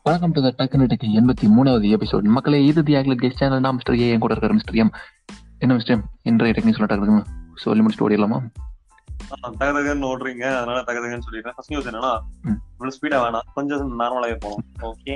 Welcome to the டக்குனட்டுக்கு எண்பத்தி மூணாவது episode மக்களே இது தி ஆக்லட் கெஸ்ட் சேனல் நான் மிஸ்டர் ஏ என் கூட இருக்கிற மிஸ்டர் எம் என்ன மிஸ்டர் எம் இன்றைய டெக்னிக் சொல்லிட்டு இருக்குங்க சொல்லி முடிச்சுட்டு ஓடிடலாமா தகதகன்னு ஓடுறீங்க அதனால தகதகன்னு சொல்லிடுறேன் ஃபர்ஸ்ட் நியூஸ் என்னன்னா ம். இவ்வளவு ஸ்பீடா வேணாம் கொஞ்சம் நார்மலாவே போகணும் ஓகே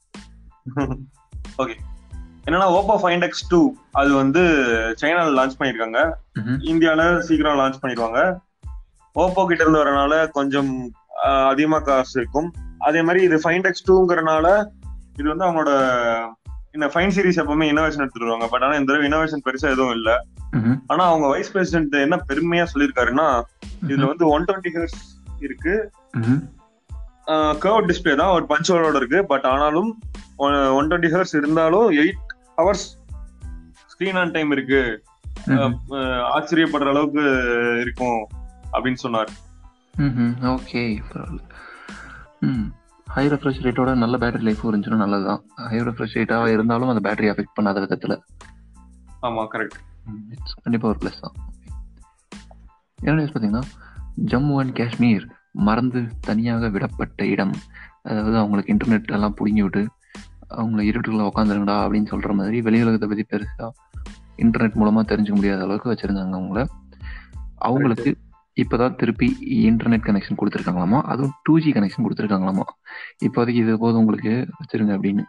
ஓகே என்னன்னா ஓப்போ ஃபைண்ட் எக்ஸ் டூ அது வந்து சைனால லான்ச் பண்ணிருக்காங்க ம்ஹும். இந்தியால சீக்கிரம் லான்ச் பண்ணிடுவாங்க ஓப்போ கிட்ட இருந்து வரனால கொஞ்சம் ஆஹ், அதிகமா காசு இருக்கும் அதே மாதிரி இது ஃபைண்ட் எக்ஸ் டூங்கிறனால இது வந்து அவங்களோட இந்த ஃபைன் சீரிஸ் எப்பவுமே இனோவேஷன் எடுத்துட்டு வருவாங்க பட் ஆனா இந்த தடவை இனோவேஷன் பெருசா எதுவும் இல்ல ம்ஹும். ஆனா அவங்க வைஸ் பிரசிடென்ட் என்ன பெருமையா சொல்லியிருக்காருன்னா இதுல வந்து ஒன் டுவெண்ட்டி ஹெர்ஸ் இருக்கு ம்ஹும். கர்வ் டிஸ்பிளே தான் ஒரு பஞ்சோலோட இருக்கு பட் ஆனாலும் ஒன் டுவெண்ட்டி ஹெர்ஸ் இருந்தாலும் eight hours screen on time இருக்கு ம்ஹும். அஹ் ஆச்சரியப்படுற அளவுக்கு இருக்கும் அப்படின்னு சொன்னார் ம்ஹும். ஓகே பரவாயில்ல ம் ஹை ரெஃப்ரெஷ் ரேட்டோட நல்ல பேட்டரி லைஃப் இருந்துச்சுன்னா நல்லதுதான் ஹை ரெஃப்ரெஷ் ரேட்டாக இருந்தாலும் அந்த பேட்டரி அஃபெக்ட் பண்ணாத விதத்தில் ஆமா கரெக்ட் இட்ஸ் கண்டிப்பாக ஒரு ப்ளஸ் தான் என்ன நியூஸ் பார்த்தீங்கன்னா ஜம்மு அண்ட் காஷ்மீர் மறந்து தனியாக விடப்பட்ட இடம் அதாவது அவங்களுக்கு இன்டர்நெட் எல்லாம் பிடுங்கி விட்டு அவங்கள இருட்டுக்குள்ள உட்காந்துருங்கடா அப்படின்னு சொல்கிற மாதிரி வெளி உலகத்தை பற்றி பெருசாக இன்டர்நெட் மூலமாக தெரிஞ்சுக்க முடியாத அளவுக்கு வச்சுருந்தாங்க அவங்கள அவங்களுக்கு இப்போதான் திருப்பி இன்டர்நெட் கனெக்ஷன் கொடுத்துருக்காங்களாமா அதுவும் டூ ஜி கனெக்ஷன் கொடுத்துருக்காங்களாமா இப்போதைக்கு இது போதும் உங்களுக்கு வச்சிருங்க அப்படின்னு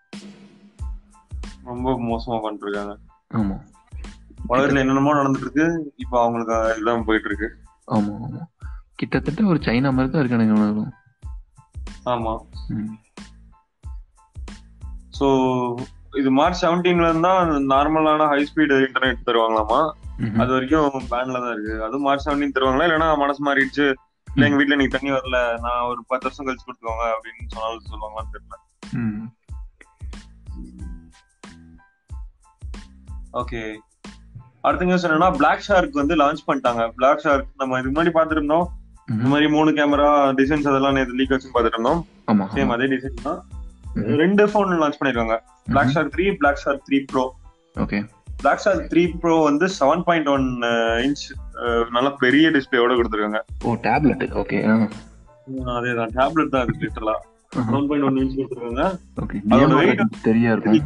ரொம்ப மோசமா பண்ணிட்டு இருக்காங்க ஆமாம் உலகத்துல என்னென்னமோ நடந்துட்டு இருக்கு இப்போ அவங்களுக்கு இதுதான் போயிட்டு இருக்கு ஆமாம் ஆமாம் கிட்டத்தட்ட ஒரு சைனா மாதிரி தான் இருக்கானுங்க இவனுங்களும். ஆமா ம் சோ இது மார்ச் செவன்டீன்ல இருந்தா நார்மலான ஹை ஸ்பீடு இன்டர்நெட் தருவாங்களாமா ம்ஹும். அது வரைக்கும் பேன்ல தான் இருக்கு அதுவும் மார்ச் செவன்டீன் தருவாங்களா இல்லைன்னா மனசு மாறிடுச்சு இல்ல எங்க வீட்ல நீங்க தண்ணி வரல நான் ஒரு பத்து வருஷம் கழிச்சு கொடுத்துக்கோங்க அப்படின்னு சொன்னாலும் சொல்லுவாங்களான்னு தெரியல ம். ஓகே அடுத்த நியூஸ் என்னன்னா பிளாக் ஷார்க் வந்து லான்ச் பண்ணிட்டாங்க பிளாக் ஷார்க் நம்ம இதுக்கு முன்னாடி பாத்துட்டு இருந்தோம் இந்த ம்ஹும். மாதிரி மூணு கேமரா டிசைன்ஸ் அதெல்லாம் நேற்று லீக் வச்சு பாத்துட்டு இருந்தோம் ஆமா சேம் ஆமா. அதே டிசைன் தான் ம்ஹும். ரெண்டு ஃபோன் லான்ச் பண்ணிருக்காங்க பிளாக் ம்ஹும். Shark three black shark three pro okay black shark three pro வந்து செவன் பாயிண்ட் ஒன் இன்ச் நல்ல பெரிய டிஸ்பிளேயோட கொடுத்துருக்காங்க ஓ டேப்லெட் ஓகே அதேதான் டேப்லெட் தான் இருக்கு லிட்டரலா செவன் பாயிண்ட் ஒன் இன்ச் கொடுத்துருக்காங்க ஓகே அதோட கேம் weight தெரியா இருக்கும்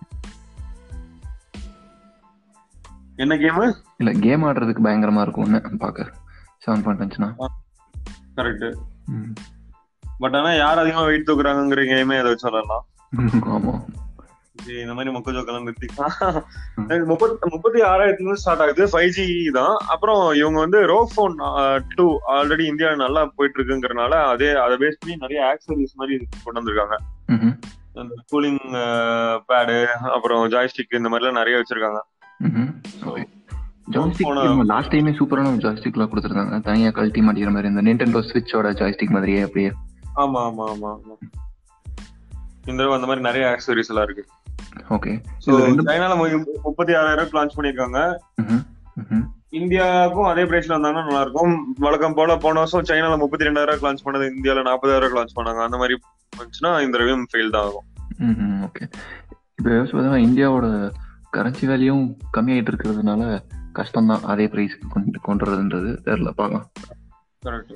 என்ன கேமு இல்ல கேம் ஆடுறதுக்கு பயங்கரமா இருக்கும்னு பாக்க செவன் பாயிண்ட் வந்துச்சுன்னா கரெக்ட் ம். பட் ஆனா யார் அதிகமா வெயிட் தூக்குறாங்கிற கேமே அதை வச்சு சொல்லலாம் ஆமா சரி, இந்த மாதிரி மொக்க ஜோக்கெல்லாம் நிறுத்திக்கலாம் முப்பத்தி முப்பத்தி ஆறாயிரத்துல இருந்து ஸ்டார்ட் ஆகுது ஃபைவ் ஜி தான் அப்புறம் இவங்க வந்து ரோ ஃபோன் டூ ஆல்ரெடி இந்தியா நல்லா போயிட்டு இருக்குங்கிறனால அதே அதை பேஸ் பண்ணி நிறைய ஆக்சரிஸ் மாதிரி கொண்டு வந்திருக்காங்க ம்ஹும். அந்த கூலிங் பேடு அப்புறம் ஜாய்ஸ்டிக் இந்த மாதிரிலாம் நிறைய வச்சிருக்காங்க ம்ஹும். ஓகே ஜாய்ஸ்டிக் போன- லாஸ்ட் டைமே சூப்பரான ஜாய்ஸ்டிக்லாம் கொடுத்துருந்தாங்க தனியா கழட்டி மாட்டிக்கிற மாதிரி இந்த நிண்டெண்டோ ஸ்விட்சோட ஜாய்ஸ்டிக் மாதிரியே அப்படியே ஆமா ஆமா ஆமா ஆமா இந்த தடவை அந்த மாதிரி நிறைய ஆக்சரிஸ் எல்லாம் இருக்கு ஓகே ஸோ இது ரெண்டு சைனால மு- முப்பத்தி ஆறாயிரம் லான்ச் பண்ணிருக்காங்க ம்ஹும். ம்ஹும். இந்தியாவுக்கும் அதே பிரைஸ்ல வந்தாங்கன்னா நல்லா இருக்கும் வழக்கம் போல போன வருஷம் சைனால முப்பத்தி ரெண்டாயிரம் லான்ச் பண்ணது இந்தியால நாற்பதாயிரம் லான்ச் பண்ணாங்க அந்த மாதிரி வந்துச்சுன்னா இந்த தடவையும் ஃபெயில் தான் ஆகும் ம்ஹும். ஓகே இப்போ யோசிச்சு பார்த்தீங்கன்னா இந்தியாவோட கரன்சி வேல்யூம் கம்மியாயிட்டு இருக்கிறதுனால கஷ்டம் தான் அதே ப்ரைஸ்க்கு கொண்டு கொண்டு வரதுன்றது தெரியல பார்க்கலாம் கரெக்ட்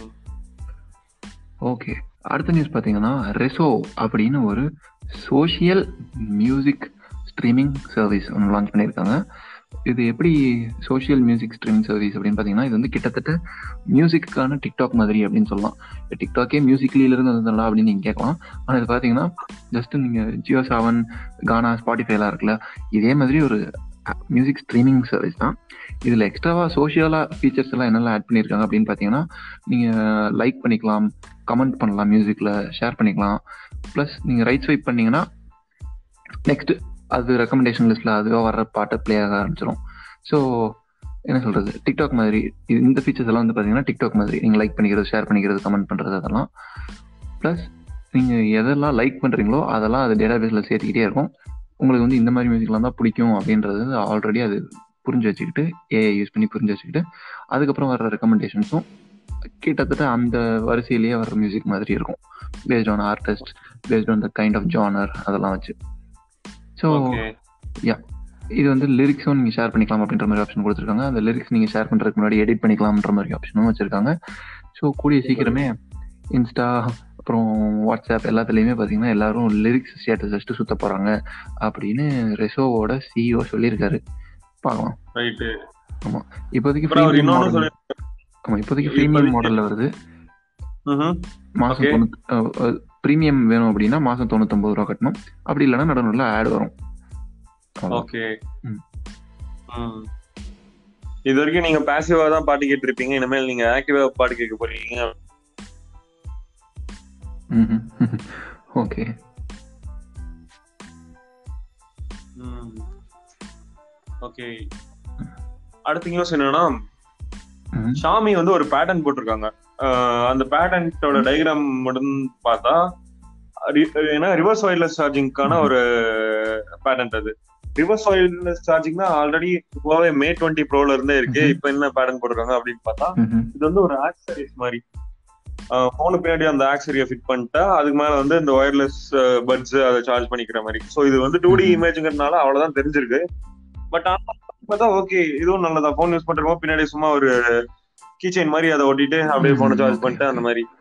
ஓகே அடுத்த நியூஸ் பார்த்தீங்கன்னா ரெசோ அப்படின்னு ஒரு சோஷியல் மியூசிக் ஸ்ட்ரீமிங் சர்வீஸ் ஒன்று லான்ச் பண்ணியிருக்காங்க இது எப்படி சோஷியல் மியூசிக் ஸ்ட்ரீமிங் சர்வீஸ் அப்படின்னு பார்த்தீங்கன்னா இது வந்து கிட்டத்தட்ட மியூசிக்கான டிக்டாக் மாதிரி அப்படின்னு சொல்லலாம் இப்போ டிக்டாக்கே மியூசிக்லியில இருந்து வந்ததா அப்படின்னு நீங்கள் கேட்கலாம் ஆனால் இது பார்த்தீங்கன்னா ஜஸ்ட் நீங்கள் ஜியோ செவன் கானா ஸ்பாட்டிஃபைலாம் இருக்குல்ல இதே மாதிரி ஒரு மியூசிக் ஸ்ட்ரீமிங் சர்வீஸ் தான் இதில் எக்ஸ்ட்ராவாக சோஷியலாக ஃபீச்சர்ஸ் எல்லாம் என்னெல்லாம் ஆட் பண்ணியிருக்காங்க அப்படின்னு பார்த்தீங்கன்னா நீங்கள் லைக் பண்ணிக்கலாம் கமெண்ட் பண்ணலாம் மியூசிக்கில் ஷேர் பண்ணிக்கலாம் ப்ளஸ் நீங்கள் ரைட் ஸ்வைப் பண்ணீங்கன்னா நெக்ஸ்ட் அது ரெக்கமெண்டேஷன் லிஸ்ட்டில் அதுவாக வர்ற பாட்டை ப்ளே ஆக ஆரம்பிச்சிடும் ஸோ என்ன சொல்கிறது டிக்டாக் மாதிரி இது- இந்த ஃபீச்சர்ஸ் எல்லாம் வந்து பார்த்தீங்கன்னா டிக்டாக் மாதிரி நீங்கள் லைக் பண்ணிக்கிறது ஷேர் பண்ணிக்கிறது கமெண்ட் பண்ணுறது அதெல்லாம் ப்ளஸ் நீங்கள் எதெல்லாம் லைக் பண்ணுறீங்களோ அதெல்லாம் அது டேட்டா பேஸில் சேர்த்துக்கிட்டே இருக்கும் உங்களுக்கு வந்து இந்த மாதிரி மியூசிக்லாம் தான் பிடிக்கும் அப்படின்றது ஆல்ரெடி அது புரிஞ்சு வச்சுக்கிட்டு ஏஐ யூஸ் பண்ணி புரிஞ்சு வச்சுக்கிட்டு அதுக்கப்புறம் வர்ற ரெக்கமெண்டேஷன்ஸும் கிட்டத்தட்ட அந்த வரிசையிலேயே வர்ற மியூசிக் மாதிரி இருக்கும் based on artist based on the kind of genre அதெல்லாம் வச்சு ஸோ ஓகே இது வந்து லிரிக்ஸும் நீங்கள் ஷேர் பண்ணிக்கலாம் அப்படின்ற மாதிரி ஆப்ஷன் கொடுத்துருக்காங்க அந்த லிரிக்ஸ் நீங்கள் ஷேர் பண்ணுறதுக்கு முன்னாடி எடிட் பண்ணிக்கலாம்ன்ற மாதிரி ஆப்ஷனும் வச்சுருக்காங்க ஸோ கூடிய சீக்கிரமே இன்ஸ்டா அப்புறம் வாட்ஸ்அப் எல்லாத்துலேயுமே பார்த்தீங்கன்னா எல்லாரும் லிரிக்ஸ் ஸ்டேட்டஸ் வச்சுட்டு சுத்த போகிறாங்க அப்படின்னு ரெசோவோட சிஇஓ சொல்லியிருக்காரு பார்க்கலாம் ரைட்டு ஆமாம் இப்போதைக்கு அப்புறம் அவர் freemium இன்னொன்னு model- சொல்லி ஆமா இப்போதைக்கு ப்ரீமியம் இப்போதைக்கு- மாடல்ல வருது ம்ஹும். மாசம் Okay. தொண்ணூத்தி ப்ரீமியம் வேணும் அப்படின்னா மாசம் தொண்ணூத்தொம்பது ரூபா கட்டணும் அப்படி இல்லைன்னா நடுநடுல ஆட் வரும் அவ்வளவுதான். ஓகே ம். ம். இது வரைக்கும் நீங்க பாசிவா தான் பாட்டு கேட்டிருப்பீங்க இனிமேல் நீங்க ஆக்டிவா பாட்டு கேட்க போறீங்க ம்ஹும். ஓகே ஓகே அடுத்த நியூஸ் என்னன்னா ம். ஷாமி வந்து ஒரு பேட்டர்ன் போட்டிருக்காங்க அஹ் அந்த பேட்டர்னோட டயக்ராம் மட்டும் பார்த்தா ரி- ஏன்னா ரிவர்ஸ் ஒயர்லெஸ் சார்ஜிங்க்கான ஒரு பேட்டன்ட் அது ரிவர்ஸ் ஒயர்லெஸ் சார்ஜிங்னா ஆல்ரெடி ஹுவாவே மே டுவெண்ட்டி ப்ரோல இருந்தே இருக்கு ம்ஹும். இப்போ என்ன பேட்டர்ன் போட்டிருக்காங்க அப்படின்னு பார்த்தா ம்ஹும். இது வந்து ஒரு ஆக்சரிஸ் மாதிரி போனுக்கு பின்னாடி அந்த ஆக்சரியை ஃபிட் பண்ணிட்டா அதுக்கு மேல வந்து இந்த ஒயர்லெஸ் பட்ஸ் அதை சார்ஜ் பண்ணிக்கிற மாதிரி ஸோ இது வந்து டூ டி ம்ஹும். இமேஜ்ங்கிறதுனால அவ்வளவுதான் தெரிஞ்சிருக்கு பட் ஆனா பார்த்தா ஓகே இதுவும் நல்லதா போன் யூஸ் பண்றப்போ பின்னாடி சும்மா ஒரு கீச்சைன் மாதிரி அதை ஒட்டிட்டு அப்படியே போனை ம்ஹும். Charge Okay. பண்ணிட்டு அந்த மாதிரி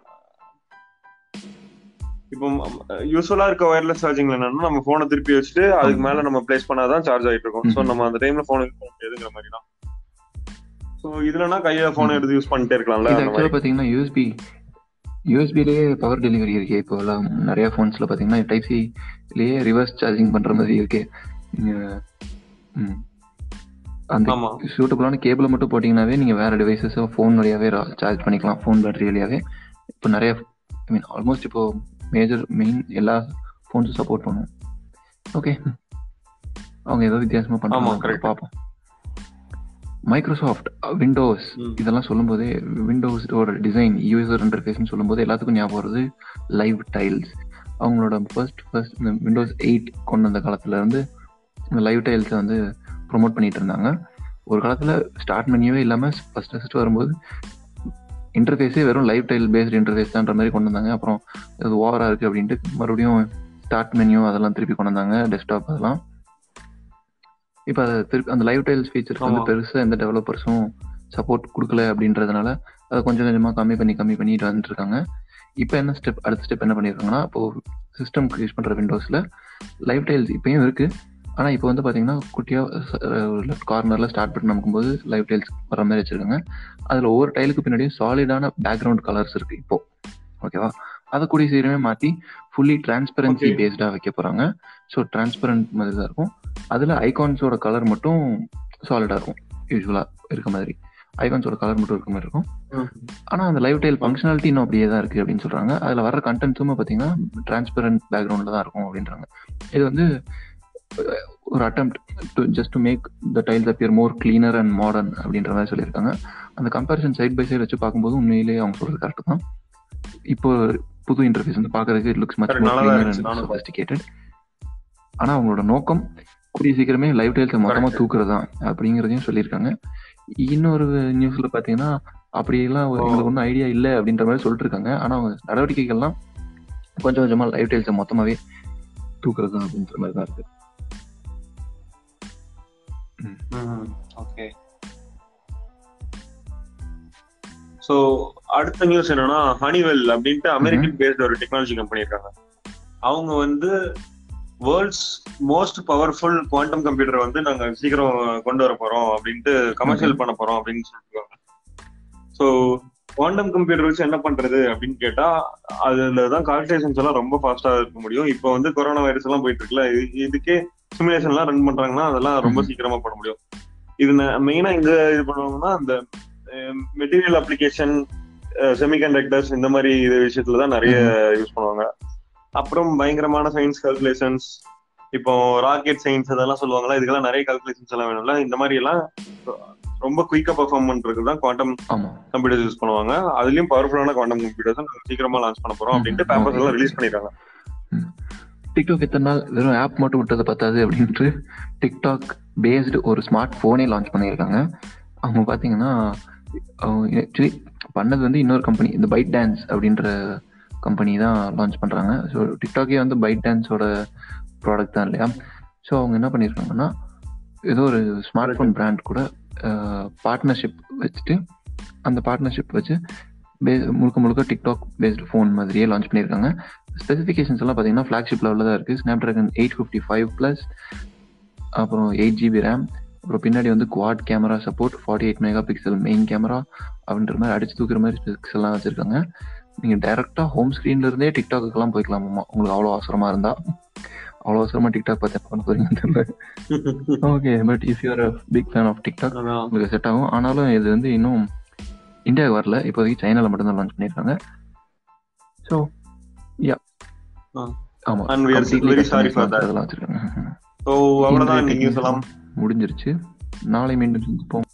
இப்போ யூஸ்வலா இருக்க ஒயர்லெஸ் சார்ஜிங்ல என்னன்னா நம்ம போனை திருப்பி வச்சுட்டு அதுக்கு ஆமா. மேல நம்ம பிளேஸ் பண்ணாதான் சார்ஜ் ஆயிட்டு இருக்கும் ஸோ ம்ஹும். நம்ம அந்த டைம்ல போன் யூஸ் பண்ண முடியாதுங்கிற மாதிரி தான் ஸோ இதுலனா கையில போன் ம். எடுத்து யூஸ் பண்ணிட்டே இருக்கலாம்ல இது அந்த மாதிரி ஆக்சுவலாக பார்த்தீங்கன்னா யூஎஸ்பி யூஎஸ்பிலேயே பவர் டெலிவரி இருக்கு இப்போ எல்லாம் நிறைய ஃபோன்ஸில் பார்த்தீங்கன்னா டைப் சிலேயே ரிவர்ஸ் சார்ஜிங் பண்ணுற மாதிரி இருக்கு நீங்க, ம். அந்த ஆமா சூட்டபுளான கேபிளை மட்டும் போட்டிங்கனாவே நீங்கள் வேறு டிவைசஸோ ஃபோன் வழியாவே சார்ஜ் பண்ணிக்கலாம் ஃபோன் பேட்டரி வழியாவே இப்போ நிறைய ஐ மீன் ஆல்மோஸ்ட் இப்போ மேஜர் மெயின் எல்லா ஃபோன்ஸும் சப்போர்ட் பண்ணும் ஓகே அவங்க ஏதோ வித்தியாசமா ஆமா, பண்ணுவாங்க correct. பார்ப்போம் மைக்ரோசாஃப்ட் விண்டோஸ் ம். இதெல்லாம் சொல்லும்போதே விண்டோஸோட டிசைன் யூசர் இன்டர்ஃபேஸ்னு சொல்லும்போது எல்லாத்துக்கும் ஞாபகம் வருது லைவ் டைல்ஸ் அவங்களோட ஃபர்ஸ்ட் ஃபர்ஸ்ட் இந்த விண்டோஸ் எயிட் கொண்டு வந்த காலத்துல இருந்து இந்த லைவ் டைல்ஸை வந்து ப்ரோமோட் பண்ணிட்டு இருந்தாங்க ஒரு காலத்துல ஸ்டார்ட் மெனியூவே இல்லாம ஃபர்ஸ்ட் ஃபர்ஸ்ட் வரும்போது இன்டர்ஃபேஸே வெறும் லைவ் டைல் பேஸ்ட் இன்டர்ஃபேஸ் தான்ற மாதிரி கொண்டு வந்தாங்க அப்புறம் இது ஓவரா இருக்கு அப்படின்ட்டு மறுபடியும் ஸ்டார்ட் மெனியூ அதெல்லாம் திருப்பி கொண்டு வந்தாங்க டெஸ்க்டாப் அதெல்லாம் இப்போ அது திருப்பி அந்த லைவ் டைல்ஸ் ஃபீச்சருக்கு வந்து ஆமா. பெருசாக எந்த டெவலப்பர்ஸும் சப்போர்ட் கொடுக்கல அப்படின்றதுனால அதை கொஞ்சம் கொஞ்சமாக கம்மி பண்ணி கம்மி பண்ணிட்டு வந்துட்டு இருக்காங்க இப்போ என்ன ஸ்டெப் அடுத்த ஸ்டெப் என்ன பண்ணியிருக்காங்கன்னா இப்போ சிஸ்டம் யூஸ் பண்ணுற விண்டோஸில் லைவ் டைல்ஸ் இப்பயும் இருக்கு ஆனால் இப்போ வந்து பார்த்தீங்கன்னா குட்டியாக லெஃப்ட் கார்னரில் ஸ்டார்ட் பட்டன் நமக்கும்போது லைவ் டைல்ஸ் வர மாதிரி வச்சிருக்காங்க அதில் ஒவ்வொரு டைலுக்கு பின்னாடியும் சாலிடான பேக்ரவுண்ட் கலர்ஸ் இருக்கு இப்போ ஓகேவா அதை கூடிய சீக்கிரமே மாற்றி ஃபுல்லி டிரான்ஸ்பரன்சி Okay. பேஸ்டாக வைக்க போகிறாங்க ஸோ டிரான்ஸ்பரண்ட் மாதிரி தான் இருக்கும் அதில் ஐகான்ஸோட கலர் மட்டும் சாலிடாக இருக்கும் யூஸ்வலாக இருக்க மாதிரி ஐகான்ஸோட கலர் மட்டும் இருக்க மாதிரி இருக்கும் ஆனால் அந்த லைவ் டைல் ஃபங்க்ஷனாலிட்டி இன்னும் அப்படியே தான் இருக்குது அப்படின்னு சொல்கிறாங்க அதில் வர கண்டென்ட்ஸுமே பார்த்தீங்கன்னா டிரான்ஸ்பரண்ட் பேக்ரவுண்டில் தான் இருக்கும் அப்படின்றாங்க இது வந்து அஹ், ஒரு attempt to just to make the tiles appear more cleaner and modern அப்படின்ற மாதிரி சொல்லியிருக்காங்க அந்த கம்பேரிசன் சைட் பை சைடு வச்சு பார்க்கும்போது உண்மையிலேயே அவங்க சொல்றது கரெக்ட் தான் இப்போ புது இன்டர்ஃபேஸ் வந்து பார்க்கறதுக்கு it looks much Correct, more நல்லாதான் கிளீனர் இருந்துச்சு, அண்ட் நானும் சொபிஸ்டிகேட்டட் ஆனால் அவங்களோட நோக்கம் கூடிய சீக்கிரமே லைவ் டைல்ஸை மொத்தமாக Correct. தூக்குறது தான் அப்படிங்கிறதையும் சொல்லியிருக்காங்க இன்னொரு நியூஸ்ல பார்த்தீங்கன்னா அப்படியெல்லாம் ஓ. எங்களுக்கு ஒன்றும் ஐடியா இல்லை அப்படின்ற மாதிரி சொல்லிட்டு இருக்காங்க ஆனால் அவங்க நடவடிக்கைகள்லாம் கொஞ்சம் கொஞ்சமா லைவ் டைல்ஸை மொத்தமாவே தூக்குறது தான் அப்படின்ற மாதிரி தான் இருக்கு ஓகே சோ அடுத்த நியூஸ் என்னன்னா ஹனிவெல் அப்படின்ட்டு அமெரிக்கன் பேஸ்ட் ஒரு டெக்னாலஜி கம்பெனி இருக்காங்க அவங்க வந்து world's most powerful quantum computer வந்து நாங்க சீக்கிரம் கொண்டு வர போறோம் அப்படின்ட்டு கமர்ஷியல் பண்ண போறோம் அப்படின்னு சொல்லிருக்காங்க ஸோ குவாண்டம் கம்ப்யூட்டர் வச்சு என்ன பண்றது அப்படின்னு கேட்டா அதுல தான் கால்குலேஷன்ஸ் எல்லாம் ரொம்ப ஃபாஸ்டா இருக்க முடியும் இப்போ வந்து கொரோனா வைரஸ் எல்லாம் போயிட்டு இருக்குல்ல இது- இதுக்கே சிமுலேஷன் எல்லாம் ரன் பண்றாங்கன்னா அதெல்லாம் ரொம்ப ம்ஹும். சீக்கிரமா பண்ண முடியும் இது மெயினா எங்க இது பண்ணுவாங்கன்னா அந்த மெட்டீரியல் அப்ளிகேஷன் செமிகண்டக்டர்ஸ் இந்த மாதிரி இது விஷயத்துல தான் நிறைய யூஸ் பண்ணுவாங்க அப்புறம் பயங்கரமான சயின்ஸ் கால்குலேஷன்ஸ் இப்போ ராக்கெட் சயின்ஸ் அதெல்லாம் சொல்லுவாங்களா இதுக்கெல்லாம் நிறைய கால்குலேஷன்ஸ் எல்லாம் வேணும்ல இந்த மாதிரி எல்லாம் ரொம்ப குயிக்கா பெர்ஃபார்ம் பண்றதுக்கு தான் குவாண்டம் ஆமா கம்ப்யூட்டர்ஸ் யூஸ் பண்ணுவாங்க அதுலயும் பவர்ஃபுல்லான குவாண்டம் கம்ப்யூட்டர்ஸ் சீக்கிரமா லான்ச் பண்ண போறோம் அப்படின்ட்டு ம்ஹும். பேப்பர்ஸ் எல்லாம் Okay. ரிலீஸ் பண்ணிருக்காங்க டிக்டாக் எத்தனை நாள் வெறும் ஆப் மட்டும் விட்டது பத்தாது அப்படின்ட்டு டிக்டாக் பேஸ்டு ஒரு ஸ்மார்ட் ஃபோனே லான்ச் பண்ணியிருக்காங்க அவங்க பார்த்தீங்கன்னா ஆக்சுவலி பண்ணது வந்து இன்னொரு கம்பெனி இந்த பைட் டான்ஸ் அப்படின்ற கம்பெனி தான் லான்ச் பண்ணுறாங்க ஸோ டிக்டாக்கே வந்து பைட் டான்ஸோட ப்ராடக்ட் தான் இல்லையா ஸோ அவங்க என்ன பண்ணியிருக்காங்கன்னா ஏதோ ஒரு ஸ்மார்ட் ஃபோன் பிராண்ட் கூட பார்ட்னர்ஷிப் வச்சுட்டு அந்த பார்ட்னர்ஷிப் வச்சு பே முழுக்க முழுக்க டிக்டாக் பேஸ்டு ஃபோன் மாதிரியே லான்ச் பண்ணியிருக்காங்க ஸ்பெசிஃபிகேஷன்ஸ் எல்லாம் பார்த்தீங்கன்னா ஃப்ளாக்ஷிப் லெவலில் தான் இருக்குது Snapdragon eight fifty five plus அப்புறம் எயிட் ஜிபி ரேம் அப்புறம் பின்னாடி வந்து quad camera support forty eight megapixel main camera அப்படின்ற மாதிரி அடிச்சு தூக்குற மாதிரி ஸ்பெக்ஸ் எல்லாம் வச்சிருக்காங்க நீங்கள் டேரெக்டாக ஹோம் ஸ்க்ரீன்ல இருந்தே டிக்டாக்குக்கெல்லாம் போய்க்கலாமாம்மா உங்களுக்கு அவ்வளோ அவசரமா இருந்தா அவ்வளோ அவசரமா டிக்டாக் பார்த்து பண்ண போறீங்கன்னு தெரியல okay but if you're big fan of TikTok அதான். உங்களுக்கு செட் ஆகும் ஆனாலும் இது வந்து இன்னும் இந்தியாவுக்கு வரல இப்போதைக்கு சைனால மட்டும்தான் லான்ச் பண்ணியிருக்காங்க ஸோ யா ஆ. ஆமா And we are completely very sorry for customized that. அதெல்லாம் வச்சிருக்காங்க So, அவ்வளவுதான் இன்னைக்கு நியூஸ் எல்லாம் முடிஞ்சிருச்சு நாளை மீண்டும் சந்திப்போம்